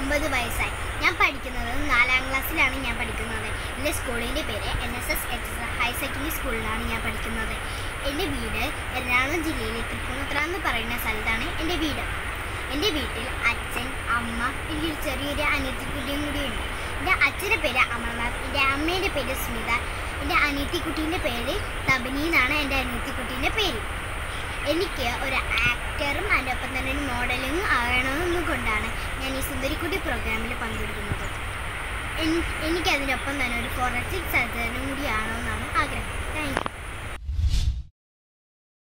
ഒമ്പത് വയസ്സായി ഞാൻ പഠിക്കുന്നത് നാലാം ക്ലാസ്സിലാണ് ഞാൻ പഠിക്കുന്നത് എൻ്റെ സ്കൂളിൻ്റെ പേര് N S S H S higher secondary സ്കൂളിലാണ് ഞാൻ പഠിക്കുന്നത് എൻ്റെ വീട് എറണാകുളം ജില്ലയിലെ തൃപ്പൂണിത്തുറ എന്ന് പറയുന്ന സ്ഥലത്താണ് എൻ്റെ വീട് എൻ്റെ വീട്ടിൽ അച്ഛൻ അമ്മ എനിക്കൊരു ചെറിയൊരു അനിയത്തിക്കുട്ടിയും കൂടിയുണ്ട് എൻ്റെ അച്ഛൻ്റെ പേര് അമർനാഥ് എൻ്റെ അമ്മയുടെ പേര് സ്മിത എൻ്റെ അനിയത്തിക്കുട്ടീൻ്റെ പേര് തബനി എന്നാണ് എൻ്റെ അനിയത്തിക്കുട്ടീൻ്റെ പേര് എനിക്ക് ഒരു ആക്ടറും അതിനൊപ്പം തന്നെ ഒരു മോഡലിംഗ് ആകണമെന്നും കൊണ്ടാണ് ഞാൻ ഈ സുന്ദരിക്കുട്ടി പ്രോഗ്രാമിൽ പങ്കെടുക്കുന്നത് എൻ- എനിക്ക് അതിനൊപ്പം തന്നെ ഒരു ഫോറൻസിക് സർജനും കൂടി ആണോ എന്നാണ് ആഗ്രഹം താങ്ക് യു